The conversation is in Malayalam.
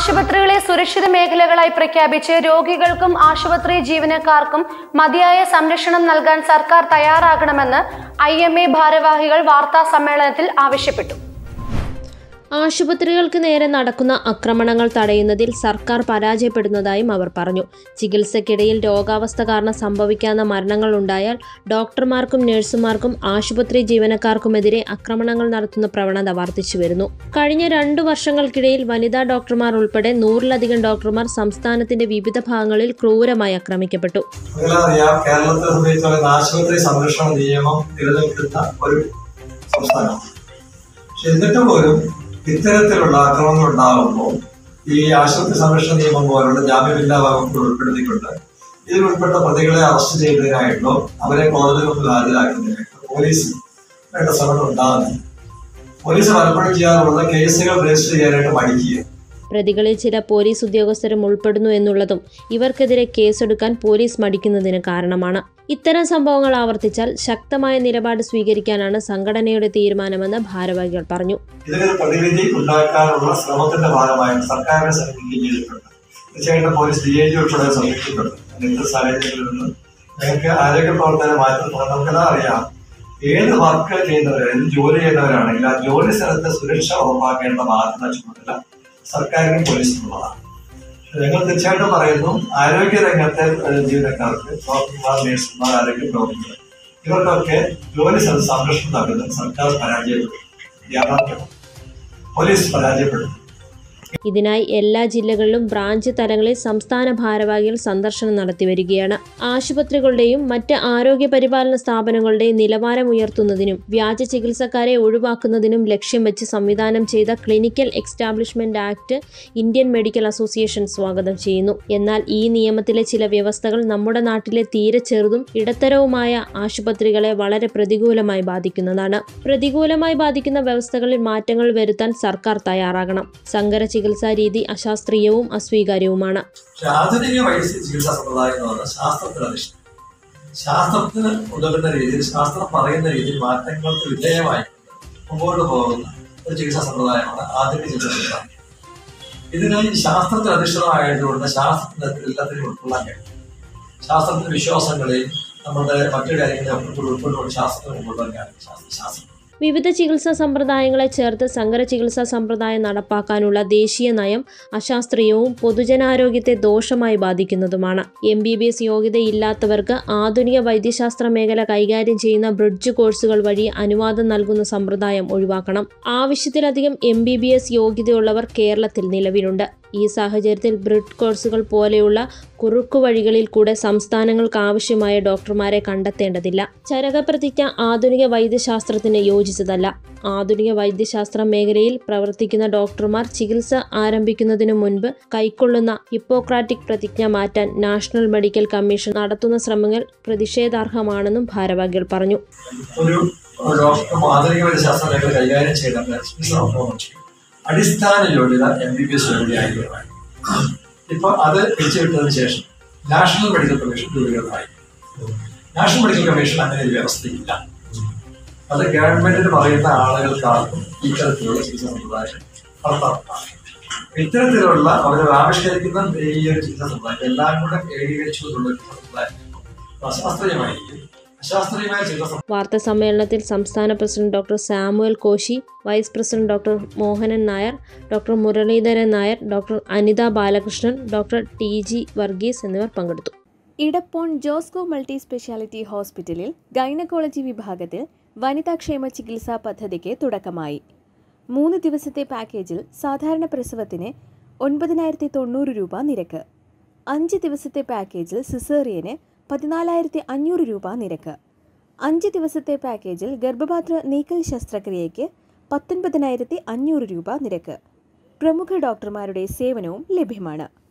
ആശുപത്രികളെ സുരക്ഷിത മേഖലകളായി പ്രഖ്യാപിച്ച് രോഗികൾക്കും ആശുപത്രി ജീവനക്കാർക്കും മതിയായ സംരക്ഷണം നൽകാൻ സർക്കാർ തയ്യാറാകണമെന്ന് ഐ എം എ ഭാരവാഹികൾ വാർത്താ സമ്മേളനത്തിൽ ആവശ്യപ്പെട്ടു ആശുപത്രികൾക്ക് നേരെ നടക്കുന്ന ആക്രമണങ്ങൾ തടയുന്നതിൽ സർക്കാർ പരാജയപ്പെടുന്നതായും അവർ പറഞ്ഞു ചികിത്സയ്ക്കിടയിൽ രോഗാവസ്ഥ കാരണം സംഭവിക്കാവുന്ന മരണങ്ങൾ ഉണ്ടായാൽ ഡോക്ടർമാർക്കും നഴ്സുമാർക്കും ആശുപത്രി ജീവനക്കാർക്കുമെതിരെ ആക്രമണങ്ങൾ നടത്തുന്ന പ്രവണത വർദ്ധിച്ചു വരുന്നു കഴിഞ്ഞ രണ്ടു വർഷങ്ങൾക്കിടയിൽ വനിതാ ഡോക്ടർമാർ ഉൾപ്പെടെ നൂറിലധികം ഡോക്ടർമാർ സംസ്ഥാനത്തിന്റെ വിവിധ ഭാഗങ്ങളിൽ ക്രൂരമായി ആക്രമിക്കപ്പെട്ടു നിങ്ങളറിയാം കേരളത്തെ സംബന്ധിച്ചിടത്തോളം ആശുപത്രി സംരക്ഷണ നിയമം നിലനിൽക്കുന്ന ഒരു സംസ്ഥാനമാണ് പക്ഷെ എന്നിട്ട് പോലും ഇത്തരത്തിലുള്ള ആക്രമണങ്ങൾ ഉണ്ടാകുമ്പോൾ ഈ ആശുപത്രി സംരക്ഷണ നിയമം പോലുള്ള ജാമ്യമില്ലാ വകുപ്പുകൾ ഉൾപ്പെടുത്തിക്കൊണ്ട് ഇതിൽ ഉൾപ്പെട്ട പ്രതികളെ അറസ്റ്റ് ചെയ്യുന്നതിനായിട്ടോ അവരെ കോടതി മുമ്പിൽ ഹാജരാക്കുന്നതിനായിട്ടോ പോലീസ് വേണ്ട ശ്രമങ്ങൾ ഉണ്ടാകുന്നില്ല പോലീസ് പലപ്പോഴും ചെയ്യാറുള്ളത് കേസുകൾ രജിസ്റ്റർ ചെയ്യാനായിട്ട് മടിക്കുക പ്രതികളിൽ ചില പോലീസ് ഉദ്യോഗസ്ഥരും ഉൾപ്പെടുന്നു എന്നുള്ളതും ഇവർക്കെതിരെ കേസെടുക്കാൻ പോലീസ് മടിക്കുന്നതിന് കാരണമാണ് ഇത്തരം സംഭവങ്ങൾ ആവർത്തിച്ചാൽ ശക്തമായ നിലപാട് സ്വീകരിക്കാനാണ് സംഘടനയുടെ തീരുമാനമെന്ന് ഭാരവാഹികൾ പറഞ്ഞു ഇതിനൊരു പ്രതിവിധി ഉണ്ടാക്കാനുള്ള ശ്രമത്തിന്റെ ഭാഗമായിട്ട് സർക്കാരിനെ സമീപിക്കുകയും ചെയ്തിട്ടുണ്ട് തീർച്ചയായിട്ടും പോലീസ് ഡി ഐ ജി ഉൾപ്പെടെ സമീപിച്ചിട്ടുണ്ട് ഇന്നത്തെ സാഹചര്യങ്ങളിൽ നിന്ന് ഞങ്ങൾക്ക് ആരോഗ്യ പ്രവർത്തനം മാറ്റുന്നത് നമുക്കെല്ലാം അറിയാം ഏത് വർക്ക് ചെയ്യുന്നവർ ഏത് ജോലി ചെയ്യുന്നവരാണെങ്കിൽ ആ ജോലി സ്ഥലത്തെ സുരക്ഷ ഉറപ്പാക്കേണ്ട ബാധ്യത ചുമതല സർക്കാരിനും പോലീസിനുള്ളതാണ് ഞങ്ങൾ തീർച്ചയായിട്ടും പറയുന്നു ആരോഗ്യ രംഗത്തെ ഏഹ്, ജീവനക്കാർക്ക് ഡോക്ടർമാർ നഴ്സുമാർ ആരോഗ്യ പ്രവർത്തകർ ഇവർക്കൊക്കെ ജോലി സ്ഥലത്ത് സംരക്ഷണം നൽകുന്നത് സർക്കാർ പരാജയപ്പെട്ടു യാഥാർത്ഥ്യമാണ് പോലീസ് പരാജയപ്പെട്ടു ഇതിനായി എല്ലാ ജില്ലകളിലും ബ്രാഞ്ച് തലങ്ങളിൽ സംസ്ഥാന ഭാരവാഹികൾ സന്ദർശനം നടത്തി വരികയാണ് ആശുപത്രികളുടെയും മറ്റ് ആരോഗ്യ പരിപാലന സ്ഥാപനങ്ങളുടെയും നിലവാരം ഉയർത്തുന്നതിനും വ്യാജ ചികിത്സക്കാരെ ഒഴിവാക്കുന്നതിനും ലക്ഷ്യം വെച്ച് സംവിധാനം ചെയ്ത clinical establishment act Indian medical association സ്വാഗതം ചെയ്യുന്നു എന്നാൽ ഈ നിയമത്തിലെ ചില വ്യവസ്ഥകൾ നമ്മുടെ നാട്ടിലെ തീരെ ചെറുതും ഇടത്തരവുമായ ആശുപത്രികളെ വളരെ പ്രതികൂലമായി ബാധിക്കുന്നതാണ് പ്രതികൂലമായി ബാധിക്കുന്ന വ്യവസ്ഥകളിൽ മാറ്റങ്ങൾ വരുത്താൻ സർക്കാർ തയ്യാറാകണം സങ്കര ചികിത്സാ രീതി അശാസ്ത്രീയവും അസ്വീകാര്യവുമാണ് പക്ഷെ ആധുനിക വൈദ്യ ചികിത്സാ സമ്പ്രദായം എന്ന് പറഞ്ഞാൽ ശാസ്ത്രത്തിന് അധിഷ്ഠിതം ശാസ്ത്രത്തിന് ഉതകുന്ന രീതിയിൽ ശാസ്ത്രം പറയുന്ന രീതിയിൽ മാറ്റങ്ങൾക്ക് വിധേയമായി മുമ്പോട്ട് പോകുന്ന ഒരു ചികിത്സാ സമ്പ്രദായമാണ് ആധുനിക ചികിത്സാ സമ്പ്രദായം ഇതിന് ഈ ശാസ്ത്രത്തിൽ അധിഷ്ഠിതമായതുകൊണ്ട് ശാസ്ത്രത്തിന് എല്ലാത്തിനും ഉൾക്കൊള്ളാൻ കഴിയും ശാസ്ത്രത്തിന്റെ വിശ്വാസങ്ങളെയും നമ്മുടെ മറ്റു കാര്യങ്ങളെയും ഒക്കെ ഉൾക്കൊണ്ടുകൊണ്ട് ശാസ്ത്രത്തിന് ഉൾക്കൊള്ളാൻ കഴിയും ശാസ്ത്ര ശാസ്ത്രം വിവിധ ചികിത്സാ സമ്പ്രദായങ്ങളെ ചേർത്ത് സങ്കര ചികിത്സാ സമ്പ്രദായം നടപ്പാക്കാനുള്ള ദേശീയ നയം അശാസ്ത്രീയവും പൊതുജനാരോഗ്യത്തെ ദോഷമായി ബാധിക്കുന്നതുമാണ് എം ബി ബി എസ് യോഗ്യതയില്ലാത്തവർക്ക് ആധുനിക വൈദ്യശാസ്ത്ര മേഖല കൈകാര്യം ചെയ്യുന്ന ബ്രിഡ്ജ് കോഴ്സുകൾ വഴി അനുവാദം നൽകുന്ന സമ്പ്രദായം ഒഴിവാക്കണം ആവശ്യത്തിലധികം എം ബി ബി എസ് യോഗ്യതയുള്ളവർ കേരളത്തിൽ നിലവിലുണ്ട് ഈ സാഹചര്യത്തിൽ ബ്രിഡ് കോഴ്സുകൾ പോലെയുള്ള കുറുക്കു വഴികളിൽ കൂടെ സംസ്ഥാനങ്ങൾക്ക് ആവശ്യമായ ഡോക്ടർമാരെ കണ്ടെത്തേണ്ടതില്ല ചരകപ്രതിജ്ഞ ആധുനിക വൈദ്യശാസ്ത്രത്തിന് യോജിച്ചതല്ല ആധുനിക വൈദ്യശാസ്ത്ര മേഖലയിൽ പ്രവർത്തിക്കുന്ന ഡോക്ടർമാർ ചികിത്സ ആരംഭിക്കുന്നതിനു മുൻപ് കൈക്കൊള്ളുന്ന ഹിപ്പോക്രാറ്റിക് പ്രതിജ്ഞ മാറ്റാൻ നാഷണൽ മെഡിക്കൽ കമ്മീഷൻ നടത്തുന്ന ശ്രമങ്ങൾ പ്രതിഷേധാർഹമാണെന്നും ഭാരവാഹികൾ പറഞ്ഞു ഒരു ഡോക്ടർ ആധുനിക വൈദ്യശാസ്ത്ര മേഖല കൈകാര്യം ചെയ്ത അടിസ്ഥാന യോഗ്യത എം ബി ബി എസ് യോഗ്യതയായിരിക്കണം ഇപ്പൊ അത് പിരിച്ചുവിട്ടതിന് ശേഷം നാഷണൽ മെഡിക്കൽ കമ്മീഷൻ രൂപീകൃതമായി നാഷണൽ മെഡിക്കൽ കമ്മീഷൻ അങ്ങനെ ഒരു വ്യവസ്ഥയില്ല അത് ഗവൺമെന്റിന് പറയുന്ന ആളുകൾക്കാർക്കും ഇത്തരത്തിലുള്ള ചികിത്സാ സമ്പ്രദായം നടത്താറുണ്ടാണ് ഇത്തരത്തിലുള്ള അവർ ആവിഷ്കരിക്കുന്ന ഈ ഒരു ചികിത്സാ സമ്പ്രദായം എല്ലാം കൂടെ ഏകീകരിച്ചുകൊണ്ടുള്ള ഒരു സമ്പ്രദായം അശാസ്ത്രീയമായിരിക്കും അശാസ്ത്രീയമായ ചികിത്സ വാർത്താ സമ്മേളനത്തിൽ സംസ്ഥാന president doctor Samuel Koshy vice president doctor Mohanan Nair doctor Muralidharan Nair doctor Anitha Balakrishnan doctor T G Varghese എന്നിവർ പങ്കെടുത്തു ഇടപ്പോൺ ജോസ്കോ മൾട്ടി സ്പെഷ്യാലിറ്റി ഹോസ്പിറ്റലിൽ ഗൈനക്കോളജി വിഭാഗത്തിൽ വനിതാക്ഷേമ ചികിത്സാ പദ്ധതിക്ക് തുടക്കമായി മൂന്ന് ദിവസത്തെ പാക്കേജിൽ സാധാരണ പ്രസവത്തിന് ഒൻപതിനായിരത്തി തൊണ്ണൂറ് രൂപ നിരക്ക് അഞ്ച് ദിവസത്തെ പാക്കേജിൽ സിസേറിയന് പതിനാലായിരത്തി അഞ്ഞൂറ് രൂപ നിരക്ക് അഞ്ച് ദിവസത്തെ പാക്കേജിൽ ഗർഭപാത്ര നീക്കൽ ശസ്ത്രക്രിയയ്ക്ക് പത്തൊൻപതിനായിരത്തി അഞ്ഞൂറ് രൂപ നിരക്ക് പ്രമുഖ ഡോക്ടർമാരുടെ സേവനവും ലഭ്യമാണ്